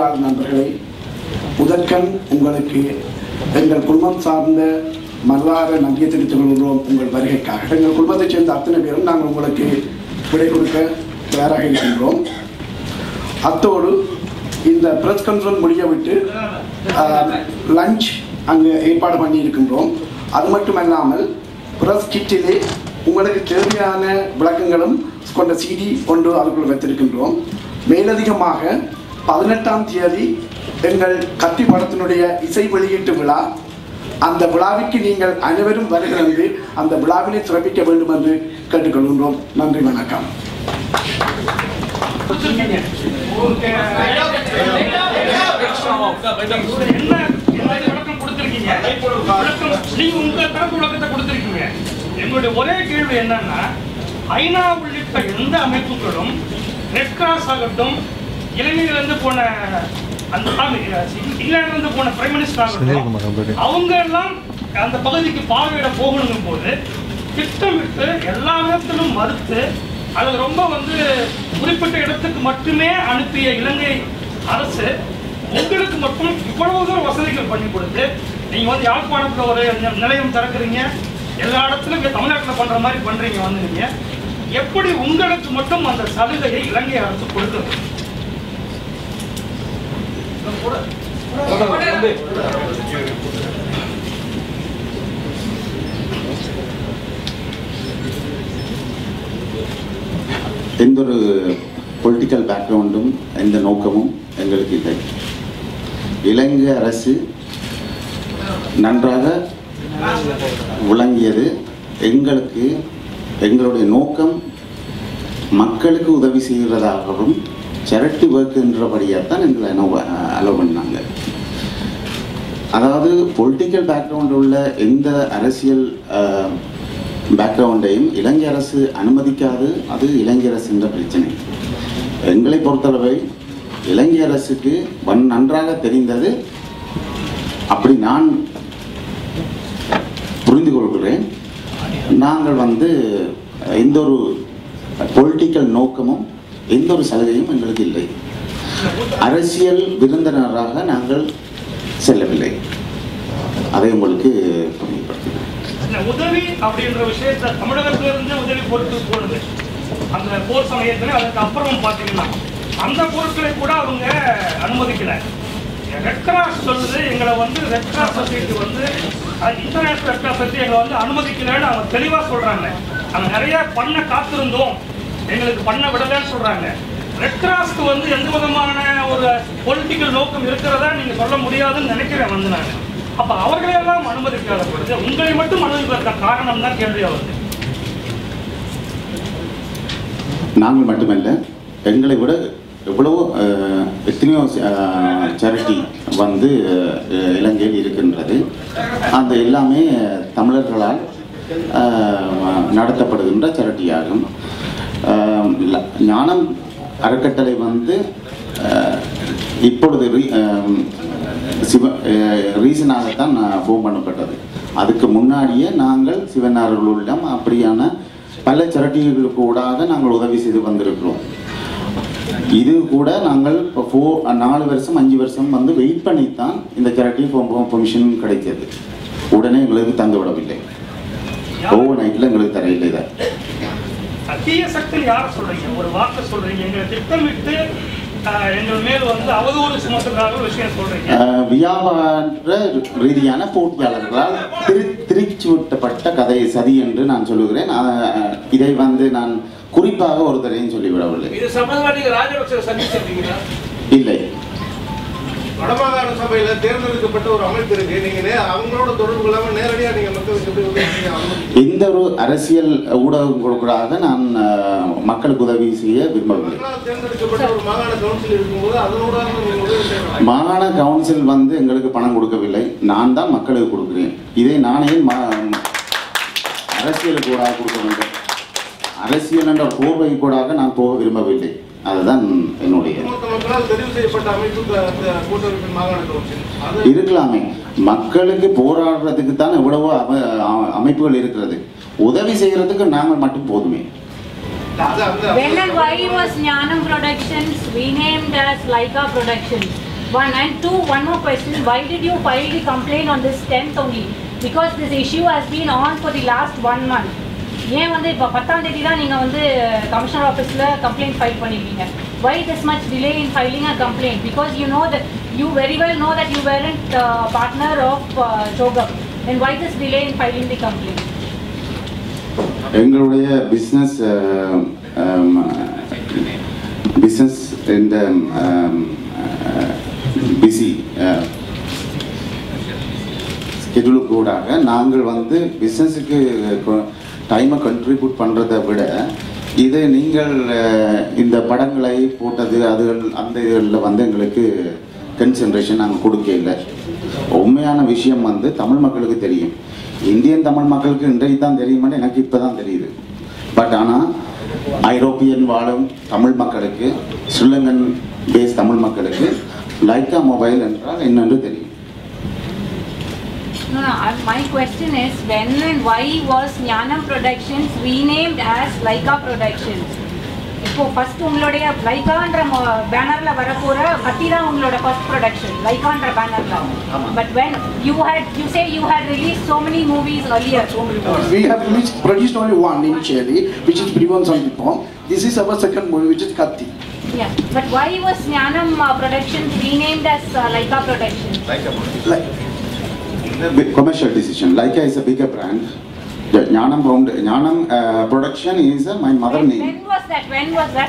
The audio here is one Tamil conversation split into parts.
ஊடகவியலாளர் நண்பர்களை முதற்கண் உங்களுக்கு எங்கள் குடும்பம் சார்ந்த மனதார நன்றியை தெரிவித்துக் கொள்கிறோம் உங்கள் வருகைக்காக எங்கள் குடும்பத்தைச் சேர்ந்த அத்தனை பேரும் நாங்கள் உங்களுக்கு விடை கொடுக்க தயாராக இருக்கின்றோம் அத்தோடு இந்த பிரஸ் கான்ஃபரன்ஸ் முடிய விட்டு லஞ்ச் அங்கே ஏற்பாடு பண்ணி இருக்கின்றோம் அது மட்டுமல்லாமல் பிரஸ் கிட்டிலே உங்களுக்கு தேவையான விளக்கங்களும் கொண்ட சிடி கொண்டு அதுக்குள் வைத்திருக்கின்றோம் மேலதிகமாக பதினெட்டாம் தேதி எங்கள் கத்தி படத்தினுடைய இசை வெளியீட்டு விழா அந்த விழாவிற்கு நீங்கள் அனைவரும் வருகிறது அந்த விழாவினை சிறப்பிக்க வேண்டும் என்று கேட்டுக்கொள்கின்றோம் நன்றி வணக்கம் என்ன என்ன விளக்கம் கொடுத்திருக்கீங்க விளக்கம் நீங்க உங்க தரப்பு விளக்கத்தை கொடுத்திருக்கீங்க எங்களுடைய ஒரே கேள்வி என்னன்னா ஐநா உள்ளிட்ட எந்த அமைப்புகளும் ரெட் கிராஸ் ஆகட்டும் இலங்கையிலிருந்து போன அந்த இங்கிலாந்துல இருந்து போன பிரைம் மினிஸ்டர் ஆகட்டும் அவங்க எல்லாம் அந்த பகுதிக்கு பார்வையிட போகணும் போது திட்டமிட்டு எல்லா விதத்திலும் மறுத்து அது ரொம்ப வந்து குறிப்பிட்ட இடத்துக்கு மட்டுமே அனுப்பிய இலங்கை அரசு உங்களுக்கு மட்டும் இவ்வளவு தூரம் வசதிகள் பண்ணி கொடுத்து நீங்க வந்து யாழ்ப்பாணத்துல ஒரு நி- நிலையம் திறக்கிறீங்க எல்லா இடத்துலயும் இங்க தமிழ்நாட்டுல பண்ற மாதிரி பண்றீங்க வந்து நீங்க எப்படி உங்களுக்கு மட்டும் அந்த சலுகையை இலங்கை அரசு கொடுத்தது எந்த ஒரு பொலிட்டிக்கல் பேக்ரவுண்டும் எந்த நோக்கமும் எங்களுக்கு இல்லை இலங்கை அரசு நன்றாக விளங்கியது எங்களுக்கு எங்களுடைய நோக்கம் மக்களுக்கு உதவி செய்கிறதாகவும் சேரிட்டி ஒர்க்குன்றபடியாக தான் எங்களை அலோவ் பண்ணாங்க அதாவது பொலிட்டிக்கல் பேக்ரவுண்ட் உள்ள எந்த அரசியல் பேக்ரவுண்டையும் இலங்கை அரசு அனுமதிக்காது அது இலங்கை அரசுன்ற பிரச்சனை எங்களை பொறுத்தளவை இலங்கை அரசுக்கு வன் நன்றாக தெரிந்தது அப்படி நான் புரிந்து கொள்கிறேன் நாங்கள் வந்து எந்த ஒரு பொலிட்டிக்கல் நோக்கமும் எந்த ஒரு சலுகையும் எங்களுக்கு இல்லை அரசியல் விருந்தினராக நாங்கள் செல்லவில்லை அதை உங்களுக்கு புரியப்படுத்துகிறேன் இந்த உதவி அப்படின்ற விஷயத்த தமிழகத்துல இருந்து உதவி பொறுத்து போனது அந்த போர் சமயத்துல அதுக்கு அப்புறம் பாத்தீங்கன்னா அந்த பொருட்களை கூட அவங்க அனுமதிக்கல ரெட் கிராஸ் சொல்லுது எங்களை வந்து ரெட் கிராஸ் சொசைட்டி வந்து இன்டர்நேஷனல் ரெட் கிராஸ் சொசைட்டி எங்களை வந்து அனுமதிக்கலன்னு அவங்க தெளிவா சொல்றாங்க அவங்க நிறைய பண்ண காத்திருந்தோம் எங்களுக்கு பண்ண விடலன்னு சொல்றாங்க ரெட் கிராஸ்க்கு வந்து எந்த விதமான ஒரு பொலிட்டிக்கல் நோக்கம் இருக்கிறதா நீங்க சொல்ல முடியாதுன்னு நினைக்கிறேன் வந்து நான் அப்ப அவர்களையெல்லாம் அனுமதிக்காத பொழுது உங்களை மட்டும் அனுமதிப்பதற்கான காரணம் தான் கேள்வியா வருது நாங்கள் மட்டுமல்ல எங்களை விட எவ்வளவோ அஹ், எத்தனையோ சேரிட்டி வந்து அஹ், இலங்கையில் இருக்கின்றது அந்த எல்லாமே தமிழர்களால் அஹ், நடத்தப்படுகின்ற சேரிட்டியாகும் அஹ், ல- ஞானம் அறக்கட்டளை வந்து அஹ், இப்பொழுது ரீ- அஹ், சிவ ரீசனாகத்தான் ஃபோன் பண்ணப்பட்டது அதுக்கு முன்னாடியே நாங்கள் சிவனார்களுடன் அப்படியான பல சேரிட்டிகளுக்கு கூடாக நாங்கள் உதவி செய்து வந்திருக்கிறோம் இது கூட நாங்கள் இப்போ ஃபோ நாலு வருஷம் அஞ்சு வருஷம் வந்து வெயிட் பண்ணித்தான் இந்த சேரிட்டி பெர்மிஷன் கிடைத்தது உடனே எங்களுக்கு தந்து விடவில்லை ஓவர் நைட்டில் எங்களுக்கு தரையில்லை இதை தீய சக்தின்னு யார சொல்றீங்க ஒரு வார்த்தை சொல்றீங்க எங்களை திட்டமிட்டு ஆஹ், எங்கள் மேல் வந்து அவதூறு சுமத்துறதாக ஒரு விஷயம் சொல்றீங்க அஹ், வியாபார ரீதியான போட்டியாளர்களால் திரு திருச்சிவிட்டப்பட்ட கதை சதி என்று நான் சொல்லுகிறேன் அஹ், இதை வந்து நான் குறிப்பாக ஒருத்தரையும் சொல்லிவிடவில்லை இது சம்பந்தமா நீங்க ராஜபக்ச சந்திச்சிருக்கீங்களா இல்லை வடமாகாண சபையில தேர்ந்தெடுக்கப்பட்ட ஒரு அமைப்பு இருக்கு நீங்க நே- அவங்களோட தொடர்பு கொள்ளாம நேரடியா நீங்க மக்களுக்கு எப்படி உதவி செய்ய அனுமதிக்கிறீங்க? எந்த ஒரு அரசியல் ஊடகங்களுக்கூடாக நான் அஹ், மக்களுக்கு உதவி செய்ய விரும்பவில்லை மக்களால் தேர்ந்தெடுக்கப்பட்ட ஒரு மாகாண கவுன்சில் இருக்கும்போது அதனோட நீங்க உதவி செய்யலாம் மாகாண கவுன்சில் வந்து எங்களுக்கு பணம் கொடுக்கவில்லை நான் தான் மக்களுக்கு கொடுக்கிறேன் இதை நானே மா அரசியலுக்கு கூடாக கொடுக்க வேண்டும் அரசியல் என்ற போர்வை கூடாக நான் போக விரும்பவில்லை அதுதான் என்னுடைய ஒட்டுமொத்த மக்களால் தெரிவு செய்யப்பட்ட அமைப்பு க- இந்த கூட்டமைப்பின் மாகாண கவுன்சில் அது இருக்கலாமே மக்களுக்கு போராடுறதுக்கு தான் எவ்வளவோ அம- அ- அமைப்புகள் இருக்கிறது உதவி செய்யறதுக்கு நாங்கள் மட்டும் போதுமே அது அந்த When and why was Jnanam Productions renamed as Laika Productions? One and two, one more question. Why did you file the complaint on this 10th only? Because this issue has been on for the last one month. ஏன் வந்து இப்போ பத்தாம் தேதி தான் நீங்கள் வந்து கமிஷனர் ஆஃபீஸில் கம்ப்ளைண்ட் ஃபைல் பண்ணிருக்கீங்க why this much delay in filing a complaint because you know that you very well know that you weren't partner of ஷோகம் and why this delay in filing the complaint எங்களுடைய பிஸ்னஸ் பிஸ்னஸ் இந்த பிஸி ஸ்கெடியூலுக்கு கூடாக நாங்கள் வந்து பிஸ்னஸுக்கு டைமை கண்ட்ரிபியூட் பண்ணுறதை விட இது நீங்கள் அஹ், இந்த படங்களை போட்டது அதுகள் அந்த இதுகளில் வந்து எங்களுக்கு கன்சன்ட்ரேஷன் நாங்கள் கொடுக்க இல்லை உண்மையான விஷயம் வந்து தமிழ் மக்களுக்கு தெரியும் இந்தியன் தமிழ் மக்களுக்கு இன்றைக்கு தான் தெரியுமான்னு எனக்கு இப்போ தான் தெரியுது பட் ஆனால் ஐரோப்பியன் வாழும் தமிழ் மக்களுக்கு ஸ்ரீலங்கன் பேஸ் தமிழ் மக்களுக்கு லைக்கா மொபைல் என்றால் என்னென்று தெரியும் No, no, I- my question is when and why was Jnanam Productions renamed as Laika Productions? இப்போ ஃபர்ஸ்ட் உங்களுடைய லைக்கான்ற பேனர்ல வரப்போற கத்தி தான் உங்களோட ஃபர்ஸ்ட் ப்ரொடக்ஷன் லைக்கான்ற பேனர்ல but when you had you say you had release so many movies earlier so many movies We have released, produced only one initially, which is Privan Sandipam. This is our second movie, which is Katti. yeah but why was Jnanam uh, Productions renamed as uh, Laika Productions Like, commercial decision. Leica is a bigger brand. The Jnanam, found, Jnanam uh, production is uh, my mother when, name. when was that when was that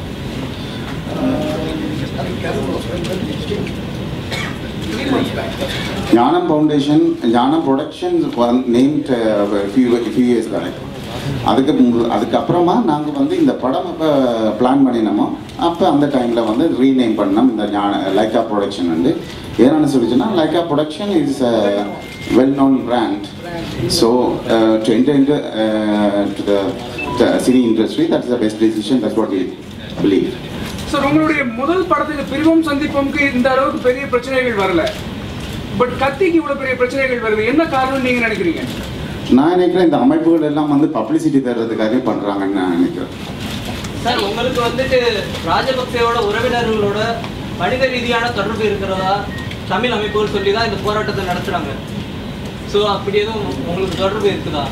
Jnanam Foundation, Jnanam Productions was named uh, a few, a few years back. அதுக்கு மு- அதுக்கப்புறமா நாங்கள் வந்து இந்த படம் எப்போ பிளான் பண்ணினோமோ அப்போ அந்த டைமில் வந்து ரீநேம் பண்ணோம் இந்த ஞான லைக்கா ப்ரொடக்ஷன் வந்து ஏன்னு சொல்லிச்சுன்னா Lyca production is well known brand so to enter into to the cine industry that is the best decision that's what we believe sir உங்களுடைய முதல் படத்துக்கு பிரிவம் சந்திப்போம்க்கு இந்த அளவுக்கு பெரிய பிரச்சனைகள் வரல பட் கத்திக்கு இவ்வளவு பெரிய பிரச்சனைகள் வருது என்ன காரணம் நீங்க நினைக்கிறீங்க நான் நினைக்கிறேன் இந்த அமைப்புகள் எல்லாம் வந்து பப்ளிசிட்டி தர்றதுக்காக பண்ணுறாங்கன்னு நான் நினைக்கிறேன் சார் உங்களுக்கு வந்துட்டு ராஜபக்சேவோட உறவினர்களோட மனித ரீதியான தொடர்பு இருக்கிறதா தமிழ் அமைப்புகள் சொல்லி தான் இந்த போராட்டத்தை நடத்துறாங்க ஸோ அப்படி எதுவும் உங்களுக்கு தொடர்பு இருக்குதா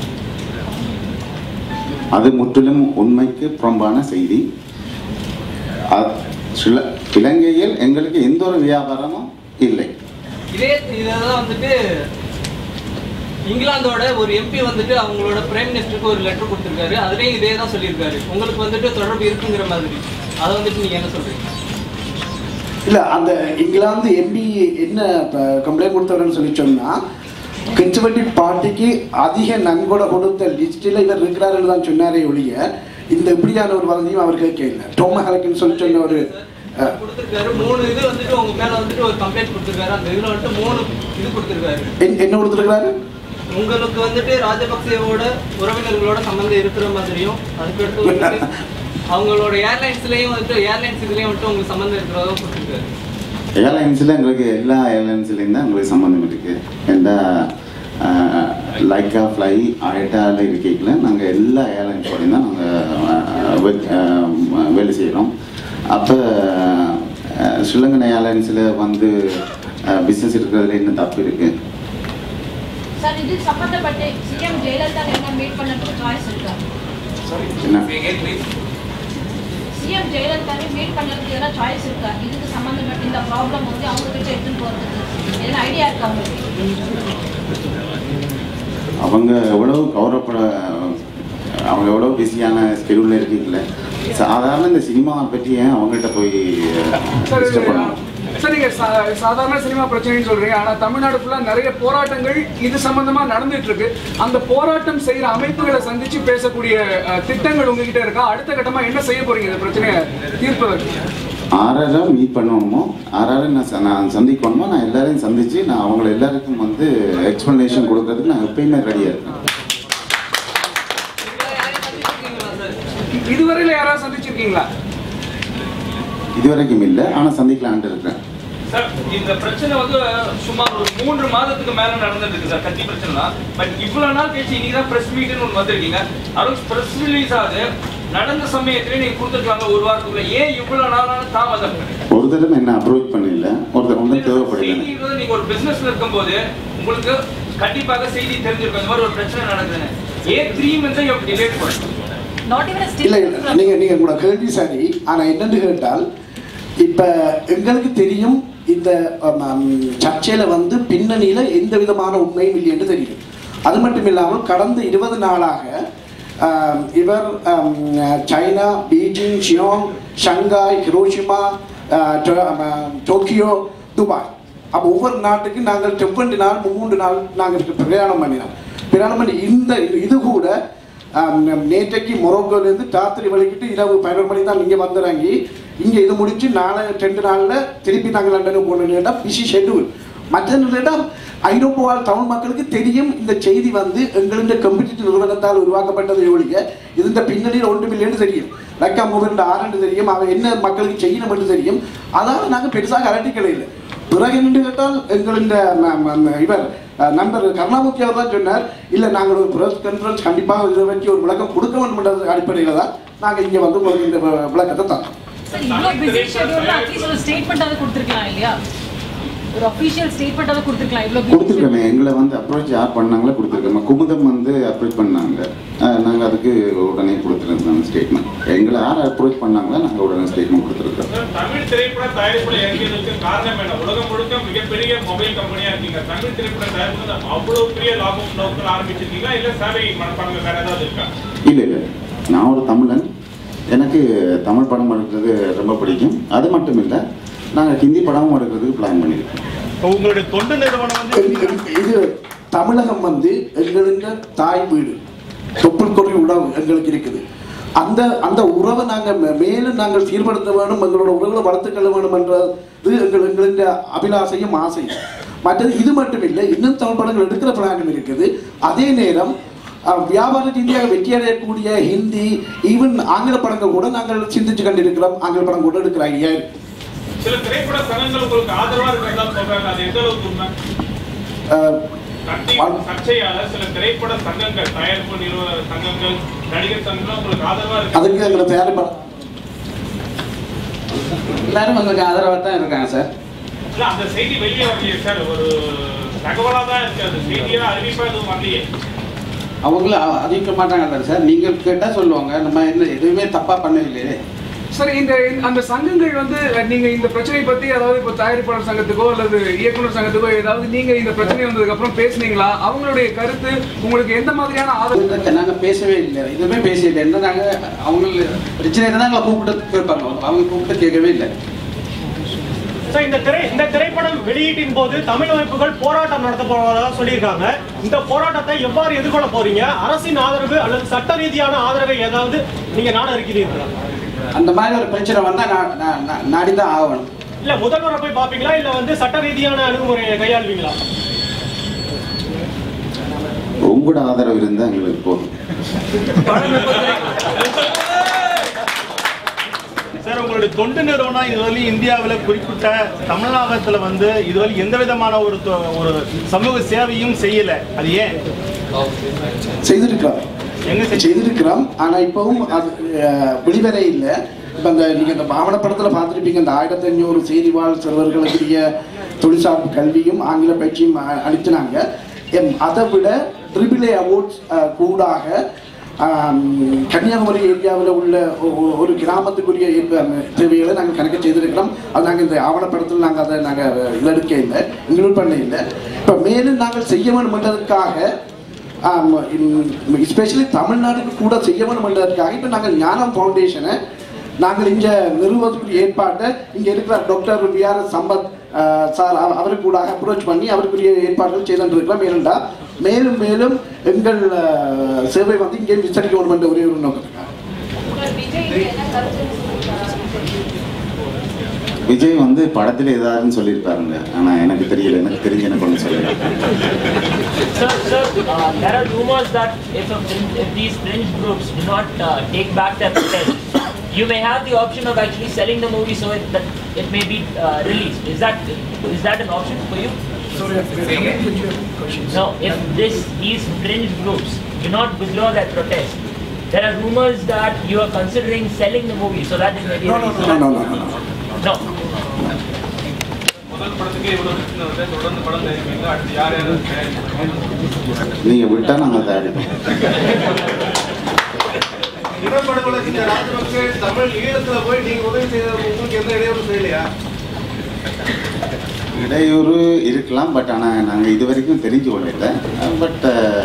அது முற்றிலும் உண்மைக்கு புறம்பான செய்தி அ- ஸ்ரீல- இலங்கையில் எங்களுக்கு எந்த ஒரு வியாபாரமும் இல்லை இதே இதான் வந்துட்டு இங்கிலாந்தோட ஒரு எம்பி வந்துட்டு அவங்களோட பிரைம் மினிஸ்டருக்கு ஒரு லெட்டர் கொடுத்துருக்காரு அதுலேயும் இதே தான் சொல்லியிருக்காரு உங்களுக்கு வந்துட்டு தொடர்பு இருக்குங்கிற மாதிரி அதை வந்துட்டு நீங்க என்ன சொல்றீங்க இல்ல அந்த இங்கிலாந்து எம்பி என்ன கம்ப்ளைண்ட் கொடுத்தவர்னு சொல்லி சொன்னா கன்சர்வேட்டிவ் பார்ட்டிக்கு அதிக நன்கொடை கொடுத்த லிஸ்டில் இவர் இருக்கிறாருன்னு தான் சொன்னாரே ஒழிய இந்த இப்படியான ஒரு வதந்தியும் அவர் கேட்க இல்லை டோம ஹலக்கின்னு சொல்லி சொன்ன ஒரு அஹ், கொடுத்துருக்காரு மூணு இது வந்துட்டு உங்க மேல வந்துட்டு ஒரு கம்ப்ளைண்ட் கொடுத்துருக்காரு அந்த இதுல வந்துட்டு மூணு இது கொடுத்துருக்காரு என்- என்ன கொடுத்துருக்கிறாரு உங்களுக்கு வந்துட்டு ராஜபக்சேவோட உறவினர்களோட சம்மந்தம் இருக்கிற மாதிரியும் அதுக்கடுத்து வந்துட்டு அவங்களோட ஏர்லைன்ஸ்லயும் வந்துட்டு ஏர்லைன்ஸ் இதுலயும் வந்துட்டு உங்களுக்கு சம்மந்தம் இருக்கிறதோ கொடுத்துருக்காரு ஏர்லைன்ஸில் எங்களுக்கு எல்லா ஏர்லைன்ஸ்லேயும் தான் எங்களுக்கு சம்மந்தம் இருக்குது எந்த லைக்கா ஃப்ளை அயட்டாவில் இருக்கைக்குள்ள நாங்கள் எல்லா ஏர்லைன்ஸோடையும் தான் நாங்கள் வேலை செய்கிறோம் அப்போ ஸ்ரீலங்கன் ஏர்லைன்ஸில் வந்து பிஸ்னஸ் இருக்கிறதுல என்ன தப்பு இருக்குது சார் இது சம்பந்தப்பட்டு சிஎம் ஜெயலலிதா என்ன மீட் பண்ணதுக்கு சாய்ஸ் இருக்கா என்ன சிஎம் ஜெயலலிதாவை மீட் பண்ணதுக்கு எதனா சாய்ஸ் இருக்கா இதுக்கு சம்பந்தப்பட்ட இந்த ப்ராப்ளம் வந்து அவங்க கிட்ட எடுத்துன்னு போறதுக்கு எதனா ஐடியா இருக்கா உங்களுக்கு அவங்க எவ்வளவு கௌரவப்பட அவங்க எவ்வளோ பிஸியான ஸ்கெடியூலில் இருக்கீங்களே சாதாரண இந்த சினிமாவை பற்றி ஏன் அவங்ககிட்ட போய் சார் டிஸ்டர்ப் பண்ணணும் சார் நீங்க சா- சாதாரண சினிமா பிரச்சனைன்னு சொல்றீங்க ஆனா தமிழ்நாடு ஃபுல்லா நிறைய போராட்டங்கள் இது சம்பந்தமா நடந்துட்டு இருக்கு அந்த போராட்டம் செய்யற அமைப்புகளை சந்திச்சு பேசக்கூடிய அஹ், திட்டங்கள் உங்ககிட்ட இருக்கா அடுத்த கட்டமா என்ன செய்ய போறீங்க இந்த பிரச்சனையை தீர்ப்பதற்கு ஆறாரை மீட் பண்ணுவோமோ ஆறாரை நான் ச- நான் சந்திக்கணுமோ நான் எல்லாரையும் சந்திச்சு நான் அவங்கள எல்லாருக்கும் வந்து எக்ஸ்பிளனேஷன் கொடுக்கறதுக்கு நான் எப்பயுமே ரெடியாக இருக்கேன் நீங்க யாரையும் சந்திச்சிருக்கீங்களா சார் இதுவரையில யாராவது சந்திச்சிருக்கீங்களா இது வரைக்கும் இல்லை ஆனால் சந்திக்கலான்ட்டு இருக்கேன் சார் இந்த பிரச்சனை வந்து சுமார் ஒரு மூன்று மாதத்துக்கு மேல நடந்துட்டு இருக்கு சார் கத்தி பிரச்சனை பட் இவ்வளவு நாள் கழிச்சு இன்னைக்கு தான் பிரஸ் மீட்னு ஒன்று வந்திருக்கீங்க அதுவும் பிரஸ் ரிலீஸ் ஆகுது நடந்த சமயத்திலே நீங்க கொடுத்துருக்காங்க ஒரு வாரத்துக்குள்ள ஏன் இவ்வளவு நாளான தாமதம் ஒரு தடவை என்ன அப்ரோச் பண்ணல ஒரு தடவை ஒன்றும் தேவைப்படல செய்தின்றது நீங்க ஒரு பிசினஸ்ல இருக்கும்போது உங்களுக்கு கண்டிப்பாக செய்தி தெரிஞ்சிருக்கும் இந்த மாதிரி ஒரு பிரச்சனை நடக்குதுன்னு ஏன் த்ரீ மந்த்ஸ் யூ டிலேட் பண்ணுங்க Not even a இல்லை statement. நீங்க நீங்க உங்களோட கேள்வி சரி ஆனா என்னன்னு கேட்டால் இப்ப எங்களுக்கு தெரியும் இந்த ஆம், ஆம், சர்ச்சையில வந்து பின்னணியில எந்த விதமான உண்மையும் இல்லை என்று தெரியும் அது மட்டும் இல்லாமல் கடந்த இருபது நாளாக ஆம், இவர் ஆம், சைனா பீஜிங் ஷியோங் ஷங்காய் ஹிரோஷிமா ஆ, டோ- ஆம், டோக்கியோ துபாய் அப்போ ஒவ்வொரு நாட்டுக்கு நாங்கள் செவ்வண்டு நாள் மூன்று நாள் நாங்கள் பிரயாணம் பண்ணினோம் பிரயாணம் பண்ணி இந்த இது கூட ஆம், நேற்றைக்கு மொரோக்கோலேருந்து ராத்திரி வலிக்கிட்டு இரவு பதினொரு மணி தான் இங்கே வந்துறாங்கி இங்கே இது முடிச்சு நாளை ரெண்டு நாளில் திருப்பி நாங்கள் லண்டனுக்கு போகணுன்னா பிசி ஷெட்யூல் மற்ற ஐரோப்பா வாழ் தமிழ் மக்களுக்கு தெரியும் இந்த செய்தி வந்து எங்களுடைய கம்ப்யூட்டர் நிறுவனத்தால் உருவாக்கப்பட்டது ஒழிய இதுஇந்த பின்னணியில் ஒன்றும் இல்லைன்னு தெரியும் லக்கா மூவ் ஆறுன்னு தெரியும் அவன் என்ன மக்களுக்கு செய்யணும் என்று தெரியும் அதாவது நாங்கள் பெருசாக அரட்டிக்கலை இல்லை பிறகு என்று கேட்டால் எங்களுடைய ம- ம- ம- இவர் அஹ், நண்பர் கருணாமூர்த்தி அவர் தான் சொன்னார் இல்லை நாங்கள் ஒரு ப்ரெஸ் கான்ஃபரன்ஸ் கண்டிப்பாக இதை வச்சு ஒரு விளக்கம் கொடுக்க வேண்டும் அடிப்படையில் தான் நாங்கள் இங்கே வந்து உங்களுக்கு இந்த வ- விளக்கத்தை தரோம் சார் இவ்வளோ பிஸி ஷெட்யூல்ல அட்லீஸ்ட் ஒரு ஸ்டேட்மெண்ட்டாவது கொடுத்துருக்கலாம் இல்லையா ஒரு அஃபிஷியல் ஸ்டேட்மெண்ட்டாவது கொடுத்துருக்கலாம் இவ்வளோ busy கொடுத்துருக்கோமே எங்களை வந்து அப்ரோச் யார் பண்ணாங்களோ கொடுத்துருக்கோம் குமுதம் வந்து அப்ரோச் பண்ணாங்க நாங்கள் அதுக்கு உடனே கொடுத்துருந்தோம் ஸ்டேட்மெண்ட் எங்களை யார் அப்ரோச் பண்ணாங்களோ நாங்கள் உடனே ஸ்டேட்மெண்ட் கொடுத்துருக்கோம் சார், தமிழ் திரைப்பட தயாரிப்புல இறங்கியதுக்கு காரணம் என்ன உலகம் முழுக்க மிகப்பெரிய மொபைல் கம்பெனியா இருக்கீங்க தமிழ் திரைப்பட தயாரிப்பு அவ்வளவு பெரிய லாபம் நோக்கில் ஆரம்பிச்சிருக்கீங்களா இல்ல சேவை மனப்பான்மை வேற ஏதாவது இருக்கா இல்லை இல்லை நான் ஒரு தமிழன் எனக்கு தமிழ் படம் எடுக்கிறது ரொம்ப பிடிக்கும் அது மட்டும் இல்லை நாங்கள் ஹிந்தி படமும் எடுக்கிறதுக்கு பிளான் பண்ணியிருக்கோம் உங்களுடைய தொண்டு நிறுவனம் வந்து எங்க- எங்க- இது தமிழகம் வந்து எங்களுடைய தாய் வீடு தொப்புள் கொடி உறவு எங்களுக்கு இருக்குது அந்த அந்த உறவை நாங்கள் மே- மேலும் நாங்கள் சீர்படுத்த வேணும் எங்களோட உறவுகளை வளர்த்துக்கொள்ள வேணும் என்றது எங்கள் எங்களுடைய அபிலாசையும் ஆசையும் மற்றது இது மட்டும் இல்லை இன்னும் தமிழ் படங்கள் எடுக்கிற பிளானும் இருக்குது அதே நேரம் அஹ், வியாபார ரீதியாக வெற்றி அடையக்கூடிய ஹிந்தி ஈவன் ஆங்கில படங்கள் கூட நாங்கள் சிந்திச்சு கொண்டிருக்கிறோம் ஆங்கில படம் கூட எடுக்கிற ஐடியா இருக்கு சில திரைப்பட சங்கங்கள் உங்களுக்கு ஆதரவா இருக்கிறதா சொல்றாங்க அது எந்த அளவுக்கு உண்மை அஹ், சர்ச்சை சர்ச்சையால சில திரைப்பட சங்கங்கள் தயாரிப்பு நிறுவன சங்கங்கள் நடிகர் சங்கங்கள் உங்களுக்கு ஆதரவா இருக்கு அதுக்கு எங்களை தயாரிப்பாளர் எல்லாரும் உங்களுக்கு ஆதரவாக தான் இருக்காங்க சார் இல்ல அந்த செய்தி வெளியே வரலையே சார் ஒரு தகவலா தான் இருக்கு அது செய்தியா அறிவிப்பா எதுவும் வரலையே அவங்களும் அ- அறிவிக்க மாட்டாங்க சார் நீங்கள் கேட்டால் சொல்லுவாங்க நம்ம என்ன எதுவுமே தப்பாக பண்ணவில்லையே சார் இந்த இந்த- அந்த சங்கங்கள் வந்து அஹ், நீங்க இந்த பிரச்சனை பத்தி அதாவது இப்போ தயாரிப்பாளர் சங்கத்துக்கோ அல்லது இயக்குனர் சங்கத்துக்கோ ஏதாவது நீங்க இந்த பிரச்சனை வந்ததுக்கு அப்புறம் பேசுனீங்களா அவங்களுடைய கருத்து உங்களுக்கு எந்த மாதிரியான ஆதரவு நாங்கள் பேசவே இல்லை எதுவுமே பேசல என்ன நாங்கள் அவங்க பிரச்சனை இருந்தால் எங்களை கூப்பிட்டு கேட்பாங்க அவங்க கூப்பிட்டு கேட்கவே இல்லை சார் இந்த திரை இந்த திரைப்படம் வெளியீட்டின் போது தமிழ் அமைப்புகள் போராட்டம் நடத்த போவதாக சொல்லியிருக்காங்க இந்த போராட்டத்தை எவ்வாறு எதிர்கொள்ள போறீங்க அரசின் ஆதரவு அல்லது சட்ட ரீதியான ஆதரவை ஏதாவது நீங்க நாட இருக்கிறீர்களா அந்த மாதிரி ஒரு பிரச்சனை வந்தால் நான் நான் நான் நாடி தான் ஆகணும் இல்ல முதல்வரை போய் பாப்பீங்களா இல்ல வந்து சட்ட ரீதியான அணுகுமுறையை கையாளுவீங்களா உங்களோட ஆதரவு இருந்தால் எங்களுக்கு போதும் சார் உங்களுடைய தொண்டு நிறுவனம் இதுவரை இந்தியாவில் குறிப்பிட்ட தமிழ்நாட்டில் வந்து இதுவரை எந்த விதமான ஒரு தொ- ஒரு சமூக சேவையும் செய்யல அது ஏன் செய்திருக்கிறோம் எங்க செய்திருக்கிறோம் ஆனா இப்பவும் அது அஹ், வெளிவர இல்லை இப்போ அந்த நீங்க இந்த ஆவணப்படத்தில் பார்த்துருப்பீங்க இந்த ஆயிரத்தி ஐநூறு செய்திவாழ் சிறுவர்களுக்குரிய தொழிற்சார்பு கல்வியும் ஆங்கில பயிற்சியும் அ- அளித்தினாங்க எம் அதை விட ட்ரிபிள் ஏ அவார்ட்ஸ் கூடாக ஆம், கன்னியாகுமரி ஏரியாவில் உள்ள ஒ- ஒ- ஒரு கிராமத்துக்குரிய ஏற்ப- தேவைகளை நாங்கள் கணக்கு செய்திருக்கிறோம் அது நாங்கள் இந்த ஆவணப்படத்தில் நாங்கள் அதை நாங்கள் இதெடுக்க இல்லை இன்க்ளூட் பண்ண இல்லை இப்போ மேலும் நாங்கள் செய்ய வேண்டும் என்பதற்காக எஸ்பெஷலி தமிழ்நாட்டுக்கு கூட செய்ய வேண்டும் என்றதற்காக இப்போ நாங்கள் ஞானம் ஃபவுண்டேஷனை நாங்கள் இங்கே நிறுவனத்துக்குரிய ஏற்பாட்டை இங்கே இருக்கிற டாக்டர் விஆர் சம்பத் ஆஹ், சார் அவ- அவருக்கு கூட அப்ரோச் பண்ணி அவருக்குரிய ஏற்பாடுகள் செய்திருக்கிறோம் ஏனென்றால் மேலும் மேலும் எங்கள் ஆஹ், சேவை வந்து இங்கே விசாரிக்க வேண்டும் என்ற ஒரே ஒரு நோக்கத்துக்காக விஜய் வந்து படத்தில் ஏதாவதுன்னு சொல்லியிருப்பாருங்க ஆனால் எனக்கு தெரியல எனக்கு தெரிஞ்ச எனக்கு ஒன்று சொல்லல Sir, sir, uh, there are rumors that if, a fringe, if these fringe groups do not uh, take back their protest, you may have the option of actually selling the movie so it, that it may be uh, released. Is that is that an option for you? No, if this these fringe groups do not withdraw their protest, there are rumors that you are considering selling the movie so that it may be No, no, released. no, no, no, no. No. முதல் படத்துக்கே இவ்வளவு பிரச்சனை வந்து தொடர்ந்து படம் தயாரிப்பீங்க அடுத்து யார் யாரும் தயாரிப்பாங்க நீங்க விட்டா நாங்க தயாரிப்போம் இனப்படுகொலை செஞ்ச ராஜபக்சே தமிழ் ஈழத்துல போய் நீங்க உதவி செய்த உங்களுக்கு எந்த இடையூறு செய்யலையா இடையூறு இருக்கலாம் பட் ஆனால் நாங்கள் இது வரைக்கும் தெரிஞ்சு கொள்ளல பட்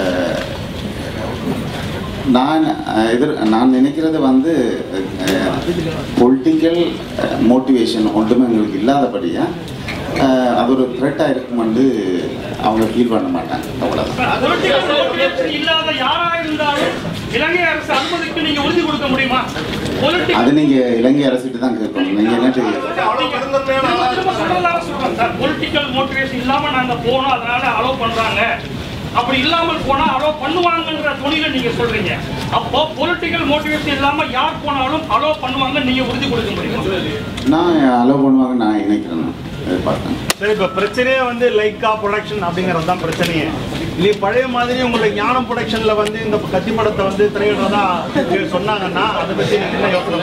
நான் அஹ், எதிர் நான் நினைக்கிறது வந்து பொலிட்டிக்கல் மோட்டிவேஷன் ஒன்றுமே எங்களுக்கு இல்லாதபடியாக அது ஒரு த்ரெட்டாக இருக்குமென்று அவங்க ஃபீல் பண்ண மாட்டாங்க அவ்வளோதான் பொலிட்டிக்கல் மோட்டிவேஷன் இல்லாத யாரா இருந்தாலும் இலங்கை அரசு அனுமதிக்கு நீங்க உறுதி கொடுக்க முடியுமா பொலிட்டிக்கல் அது நீங்கள் இலங்கை அரசிட்டு தான் கேட்கணும் நீங்கள் என்ன செய்ய திரும்ப திரும்ப சொல்றதால சொல்றேன் சார் பொலிட்டிக்கல் மோட்டிவேஷன் இல்லாம நாங்க போனோம் அதனால அலோவ் பண்றாங்க அப்படி இல்லாமல் போனா அலோவ் பண்ணுவாங்கன்ற துணியில நீங்க சொல்றீங்க அப்போ பொலிட்டிக்கல் மோட்டிவேஷன் இல்லாம யார் போனாலும் அலோவ் பண்ணுவாங்க நீங்க உறுதி கொடுக்க முடியுமா நான் அலோவ் பண்ணுவாங்க நான் நினைக்கிறேன் நான் எதிர்பார்த்தேன் சரி இப்போ பிரச்சனையே வந்து லைக்கா ப்ரொடக்ஷன் அப்படிங்கிறது தான் பிரச்சனையே நீ பழைய மாதிரி உங்களுக்கு ஞானம் ப்ரொடக்ஷன்ல வந்து இந்த கத்தி படத்தை வந்து திரையிடுறதா சொன்னாங்கன்னா அதை பத்தி நீங்க என்ன யோசனை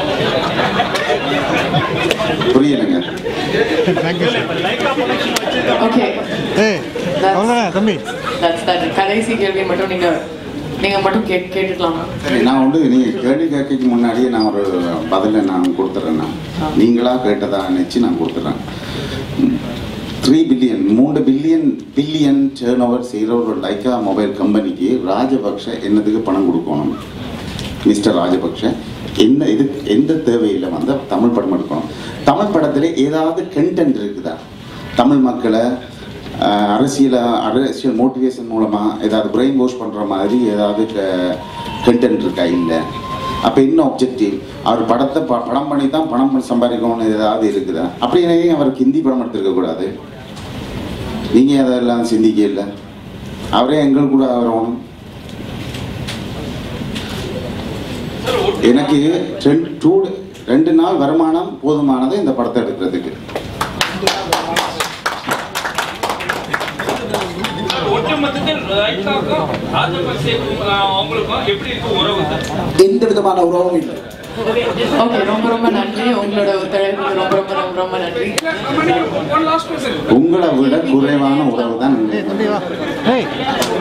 புரியலைங்க லைக்கா ப்ரொடக்ஷன் ஓகே அவங்க தம்பி தட்ஸ் தட் கடைசி கேள்வி மட்டும் நீங்க நீங்க மட்டும் கே கேட்டுக்கலாம் சரி நான் வந்து நீங்கள் கேள்வி கேட்கறதுக்கு முன்னாடியே நான் ஒரு பதிலை நான் கொடுத்துட்றேன் நான் நீங்களா கேட்டதா நினச்சி நான் கொடுத்துட்றேன் த்ரீ பில்லியன் மூன்று பில்லியன் பில்லியன் டேர்ன் ஓவர் செய்கிற ஒரு லைக்கா மொபைல் கம்பெனிக்கு ராஜபக்ஷ என்னதுக்கு பணம் கொடுக்கணும் மிஸ்டர் ராஜபக்ஷ என்ன இது எந்த தேவையில் வந்து தமிழ் படம் எடுக்கணும் தமிழ் படத்தில் ஏதாவது கண்டென்ட் இருக்குதா தமிழ் மக்களை ஆஹ், அரசியல அரசியல் மோட்டிவேஷன் மூலமாக ஏதாவது பிரெயின் வாஷ் பண்ணுற மாதிரி ஏதாவது கண்டென்ட் இருக்கா இல்லை அப்போ என்ன ஆப்ஜெக்டிவ் அவர் படத்தை ப படம் பண்ணி தான் பணம் சம்பாதிக்கணும்னு ஏதாவது இருக்குதா அப்படியே அவருக்கு ஹிந்தி படம் எடுத்திருக்க கூடாது நீங்கள் அதெல்லாம் சிந்திக்க இல்லை அவரே எங்கள் கூட வரணும் எனக்கு ரெண்டு டூ ரெண்டு நாள் வருமானம் போதுமானது இந்த படத்தை எடுக்கிறதுக்கு ஒட்டுமொத்தத்தில் லைக்காக்கும் ராஜபக்சேக்கும் அவங்களுக்கும் எப்படி இருக்கு உறவு சார் எந்த விதமான உறவும் இல்லை ஓகே ரொம்ப ரொம்ப நன்றி உங்களோட ஒத்துழைப்புக்கு ரொம்ப ரொம்ப ரொம்ப ரொம்ப நன்றி உங்களை விட குறைவான உறவு தான்